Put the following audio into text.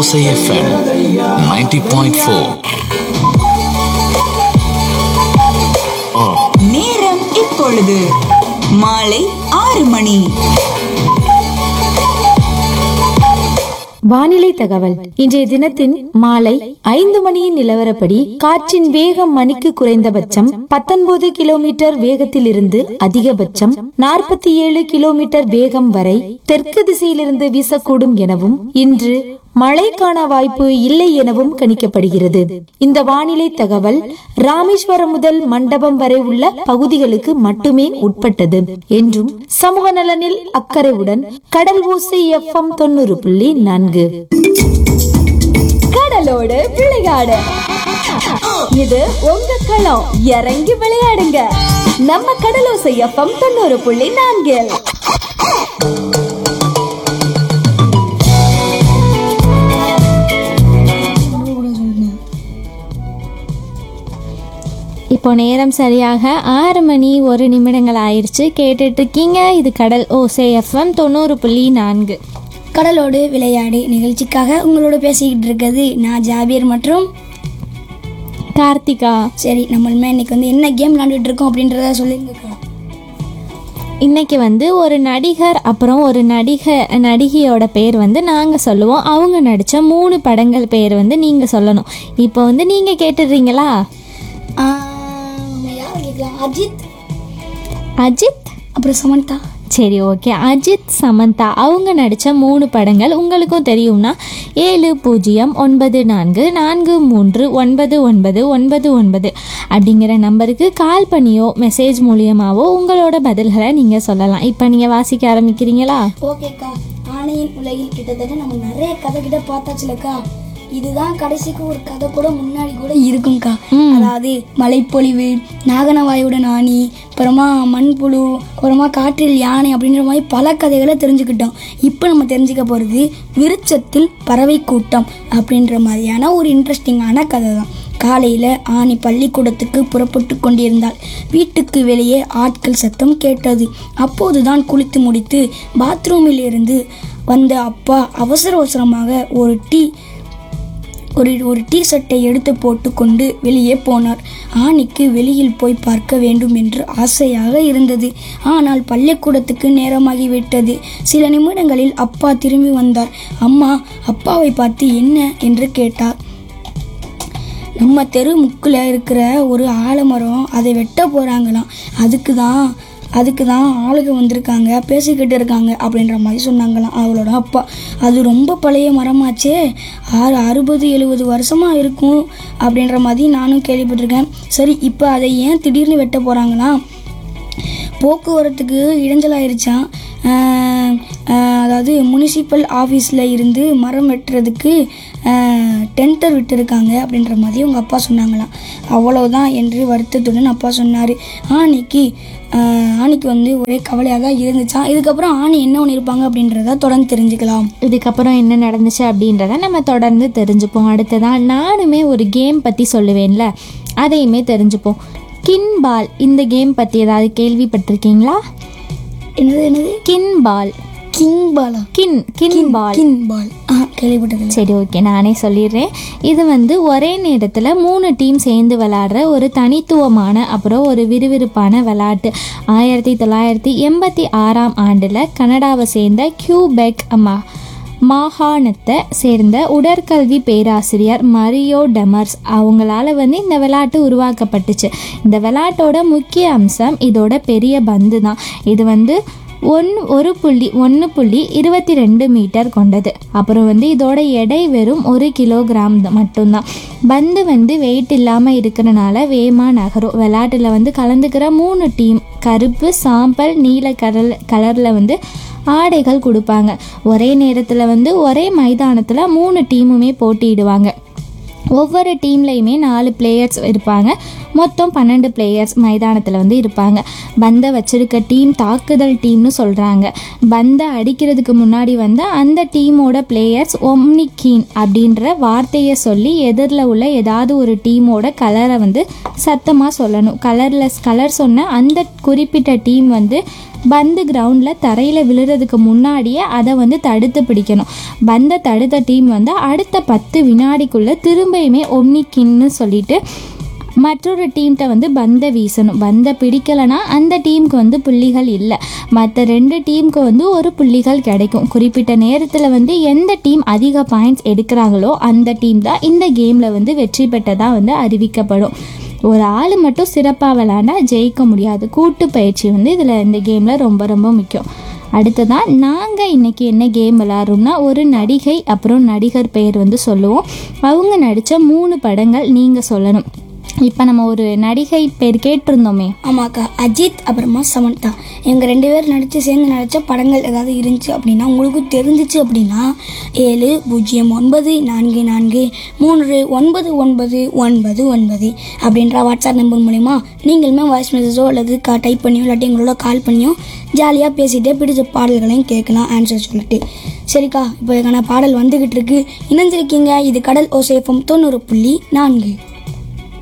ஓசை எஃப்எம் 90.4 நேரம் இப்பொழுது மாலை ஆறு மணி வானிலை தகவல் இன்றைய தினத்தின் மாலை ஐந்து மணியின் நிலவரப்படி காற்றின் வேகம் மணிக்கு குறைந்தபட்சம் பத்தொன்பது கிலோமீட்டர் வேகத்தில் இருந்து அதிகபட்சம் நாற்பத்தி ஏழு கிலோமீட்டர் வேகம் வரை தெற்கு திசையிலிருந்து வீசக்கூடும் எனவும் இன்று மழைக்கான வாய்ப்பு இல்லை எனவும் கணிக்கப்படுகிறது இந்த வானிலை தகவல் ராமேஸ்வரம் முதல் மண்டபம் வரை உள்ள பகுதிகளுக்கு மட்டுமே உட்பட்டது என்றும் சமூக நலனில் அக்கறையுடன் கடல் ஊசி எஃப்எம் தொண்ணூறு புள்ளி நான்கு கடலோடு விளையாடு இது உங்க களம் இறங்கி விளையாடுங்க நம்ம கடலோசை எஃப்எம் தொண்ணூறு புள்ளி நான்கில் இப்போ நேரம் சரியாக ஆறு மணி ஒரு நிமிடங்கள் ஆயிடுச்சு கேட்டுட்டு இருக்கீங்க இது கடல் ஓசை எஃப்எம் தொண்ணூறு புள்ளி நான்கு கடலோடு விளையாடு நிகழ்ச்சிக்காக உங்களோட பேசிக்கிட்டு இருக்கிறது நான் ஜாபீர் மற்றும் கார்த்திகா சரி நம்மளுமே இன்னைக்கு வந்து என்ன கேம் விளாண்டுட்டு இருக்கோம் அப்படின்றத சொல்லியிருக்கோம் இன்னைக்கு வந்து ஒரு நடிகர் அப்புறம் ஒரு நடிக நடிகையோட பேர் வந்து நாங்கள் சொல்லுவோம் அவங்க நடித்த மூணு படங்கள் பேர் வந்து நீங்கள் சொல்லணும் இப்போ வந்து நீங்கள் கேட்டுடுறீங்களா யார் கேட்கலாம் அஜித் அஜித் அப்புறம் சமந்தா சரி ஓகே அஜித் சமந்தா அவங்க நடித்த மூணு படங்கள் உங்களுக்கும் தெரியும்னா ஏழு பூஜ்ஜியம் ஒன்பது நான்கு நான்கு மூன்று ஒன்பது ஒன்பது ஒன்பது ஒன்பது அப்படிங்கிற நம்பருக்கு கால் பண்ணியோ மெசேஜ் மூலியமாவோ உங்களோட பதில்களை நீங்கள் சொல்லலாம் இப்போ நீங்கள் வாசிக்க ஆரம்பிக்கிறீங்களா ஓகேக்கா ஆணையின் உலகில் கிட்டத்தட்ட நம்ம நிறைய கதை கிட்ட பார்த்தாச்சுலக்கா இதுதான் கடைசிக்கு ஒரு கதை கூட முன்னாடி கூட இருக்கும்க்கா அதாவது மலைப்பொழிவு நாகனவாயுடன் ஆணி அப்புறமா மண்புழு அப்புறமா காற்றில் யானை அப்படின்ற மாதிரி பல கதைகளை தெரிஞ்சுக்கிட்டோம் இப்போ நம்ம தெரிஞ்சுக்க போகிறது விருச்சத்தில் பறவை கூட்டம் அப்படின்ற மாதிரியான ஒரு இன்ட்ரெஸ்டிங்கான கதை தான் காலையில் ஆணி பள்ளிக்கூடத்துக்கு புறப்பட்டு கொண்டிருந்தாள் வீட்டுக்கு வெளியே ஆட்கள் சத்தம் கேட்டது அப்போதுதான் குளித்து முடித்து பாத்ரூமில் இருந்து வந்த அப்பா அவசர அவசரமாக ஒரு டீ ஒரு ஒரு டீ ஷர்ட்டை எடுத்து போட்டுக்கொண்டு வெளியே போனார் ஆணிக்கு வெளியில் போய் பார்க்க வேண்டும் என்று ஆசையாக இருந்தது ஆனால் பள்ளிக்கூடத்துக்கு நேரமாகிவிட்டது சில நிமிடங்களில் அப்பா திரும்பி வந்தார் அம்மா அப்பாவை பார்த்து என்ன என்று கேட்டார் நம்ம தெரு முக்கில் இருக்கிற ஒரு ஆலமரம் அதை வெட்ட போகிறாங்களாம் அதுக்கு தான் அதுக்கு தான் ஆளுங்க வந்திருக்காங்க பேசிக்கிட்டு இருக்காங்க அப்படின்ற மாதிரி சொன்னாங்களாம் அவளோட அப்பா அது ரொம்ப பழைய மரமாச்சே ஆறு அறுபது எழுபது வருஷமாக இருக்கும் அப்படின்ற மாதிரி நானும் கேள்விப்பட்டிருக்கேன் சரி இப்போ அதை ஏன் திடீர்னு வெட்ட போகிறாங்களாம் போக்குவரத்துக்கு இடைஞ்சலாயிருச்சான் ஆஹ் ஆஹ் அதாவது முனிசிபல் ஆஃபீஸில் இருந்து மரம் வெட்டுறதுக்கு டெண்டர் விட்டுருக்காங்க அப்படின்ற மாதிரி உங்கள் அப்பா சொன்னாங்களாம் அவ்வளோதான் என்று வருத்தத்துடன் அப்பா சொன்னார் ஆணிக்கு ஆஹ் ஆணிக்கு வந்து ஒரே கவலையாக தான் இருந்துச்சான் இதுக்கப்புறம் ஆணி என்ன ஒன்று இருப்பாங்க அப்படின்றத தொடர்ந்து தெரிஞ்சுக்கலாம் இதுக்கப்புறம் என்ன நடந்துச்சு அப்படின்றத நம்ம தொடர்ந்து தெரிஞ்சுப்போம் அடுத்ததான் நானுமே ஒரு கேம் பற்றி சொல்லுவேன்ல அதையுமே தெரிஞ்சுப்போம் கின் பால் இந்த கேம் பற்றி ஏதாவது கேள்விப்பட்டிருக்கீங்களா என்னது என்னது கின் பால் கிங் பாலா கின் கின் பால் கின் பால் ஆ கேள்விப்பட்டதில்லை சரி ஓகே நானே சொல்லிடுறேன் இது வந்து ஒரே நேரத்தில் மூணு டீம் சேர்ந்து விளாடுற ஒரு தனித்துவமான அப்புறம் ஒரு விறுவிறுப்பான விளையாட்டு ஆயிரத்தி தொள்ளாயிரத்தி எண்பத்தி ஆறாம் ஆண்டில் கனடாவை சேர்ந்த கியூபெக் அம்மா மாகாணத்தை சேர்ந்த உடற்கல்வி பேராசிரியர் மரியோ டெமர்ஸ் அவங்களால வந்து இந்த விளையாட்டு உருவாக்கப்பட்டுச்சு இந்த விளையாட்டோட முக்கிய அம்சம் இதோட பெரிய பந்து தான் இது வந்து ஒன் ஒரு புள்ளி ஒன்று புள்ளி இருபத்தி ரெண்டு மீட்டர் கொண்டது அப்புறம் வந்து இதோட எடை வெறும் ஒரு கிலோகிராம் தான் மட்டும்தான் பந்து வந்து வெயிட் இல்லாமல் இருக்கிறனால வேகமாக நகரும் விளையாட்டில் வந்து கலந்துக்கிற மூணு டீம் கருப்பு சாம்பல் நீல கலர் கலரில் வந்து ஆடைகள் கொடுப்பாங்க ஒரே நேரத்தில் வந்து ஒரே மைதானத்தில் மூணு டீமுமே போட்டியிடுவாங்க ஒவ்வொரு டீம்லேயுமே நாலு பிளேயர்ஸ் இருப்பாங்க மொத்தம் பன்னெண்டு பிளேயர்ஸ் மைதானத்தில் வந்து இருப்பாங்க பந்தை வச்சிருக்க டீம் தாக்குதல் டீம்னு சொல்கிறாங்க பந்தை அடிக்கிறதுக்கு முன்னாடி வந்து அந்த டீமோட பிளேயர்ஸ் ஒம்னிகீன் அப்படின்ற வார்த்தையை சொல்லி எதிரில் உள்ள ஏதாவது ஒரு டீமோட கலரை வந்து சத்தமாக சொல்லணும் கலரில் கலர் சொன்ன அந்த குறிப்பிட்ட டீம் வந்து பந்து கிரவுண்டில் தரையில் விழுறதுக்கு முன்னாடியே அதை வந்து தடுத்து பிடிக்கணும் பந்தை தடுத்த டீம் வந்து அடுத்த பத்து வினாடிக்குள்ளே திரும்பியுமே ஒம்னிக்கின்னு சொல்லிட்டு மற்றொரு டீம்கிட்ட வந்து பந்தை வீசணும் பந்தை பிடிக்கலைன்னா அந்த டீமுக்கு வந்து புள்ளிகள் இல்லை மற்ற ரெண்டு டீமுக்கு வந்து ஒரு புள்ளிகள் கிடைக்கும் குறிப்பிட்ட நேரத்தில் வந்து எந்த டீம் அதிக பாயிண்ட்ஸ் எடுக்கிறாங்களோ அந்த டீம் தான் இந்த கேமில் வந்து வெற்றி பெற்றதாக வந்து அறிவிக்கப்படும் ஒரு ஆள் மட்டும் சிறப்பாக விளாண்டா ஜெயிக்க முடியாது கூட்டு பயிற்சி வந்து இதில் இந்த கேமில் ரொம்ப ரொம்ப முக்கியம் அடுத்ததான் நாங்கள் இன்றைக்கி என்ன கேம் விளாட்றோம்னா ஒரு நடிகை அப்புறம் நடிகர் பெயர் வந்து சொல்லுவோம் அவங்க நடித்த மூணு படங்கள் நீங்கள் சொல்லணும் இப்போ நம்ம ஒரு நடிகை பேர் கேட்டிருந்தோமே ஆமாக்கா அஜித் அப்புறமா சமந்தா இவங்க ரெண்டு பேர் நடித்து சேர்ந்து நடித்த படங்கள் ஏதாவது இருந்துச்சு அப்படின்னா உங்களுக்கு தெரிஞ்சிச்சு அப்படின்னா ஏழு பூஜ்ஜியம் ஒன்பது நான்கு நான்கு மூன்று ஒன்பது ஒன்பது ஒன்பது ஒன்பது அப்படின்ற வாட்ஸ்அப் நம்பர் மூலிமா நீங்களுமே வாய்ஸ் மெசேஜோ அல்லது கா டைப் பண்ணியோ இல்லாட்டி எங்களோட கால் பண்ணியோ ஜாலியாக பேசிகிட்டே பிடிச்ச பாடல்களையும் கேட்கலாம் ஆன்சர் சொல்லிட்டு சரிக்கா இப்போ எங்கன்னா பாடல் வந்துக்கிட்டு இருக்கு இணைஞ்சிருக்கீங்க இது கடல் ஓசேஃபம் தொண்ணூறு புள்ளி நான்கு